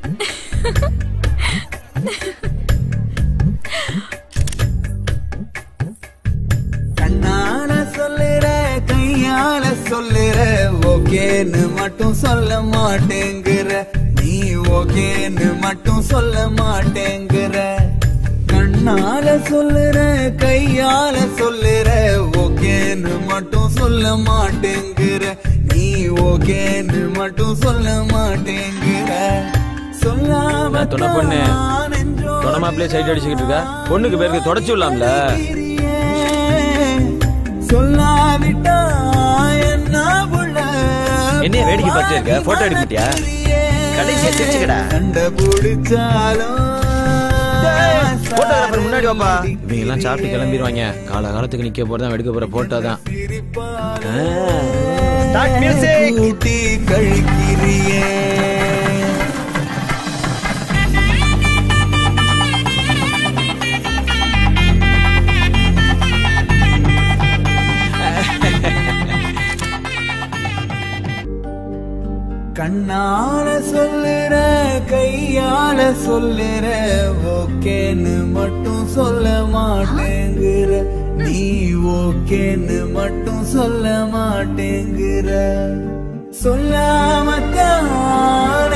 கண்ணால சொல்லுற கையால சொல்லுற ஓகேன்னு மட்டும் சொல்ல மாட்டேங்கிற நீ ஓகேன்னு மட்டும் சொல்ல மாட்டேங்கிற கண்ணால சொல்லுற கையால சொல்லுற ஓகேன்னு மட்டும் சொல்ல மாட்டேங்கிற நீ ஓகேன்னு மட்டும் சொல்ல மாட்டேங்கிற சொல்லாம நான் துணை பொண்ணு. தொட மாப்பிள்ளையே சைட் அடிச்சுக்கிட்டு இருக்கா பொண்ணுக்கு பேருக்கு தொடச்சு விடலாம்ல சொல்லாவிட்டா என்ன புள்ள என்னைய வேடிக்கை பார்த்துட்டே இருக்க? photo எடுக்க மாட்டியா? கடைசியா சிரிச்சுக்கடா. கண்டுபிடிச்சாலும் போட்டோகிராஃபர் முன்னாடி வாப்பா இவங்க எல்லாம் சாப்பிட்டு கிளம்பிடுவாங்க கால காலத்துக்கு நிக்க போறதான் எடுக்க போற போட்டோ தான் ஸ்டார்ட் மியூசிக் கூட்டி கழிக்கிறியே கண்ணால சொல்லுற கையால சொல்லுற ஓகேன்னு மட்டும் சொல்ல மாட்டேங்கிற நீ ஓகேன்னு மட்டும் சொல்ல மாட்டேங்கிற சொல்லாமத்தான்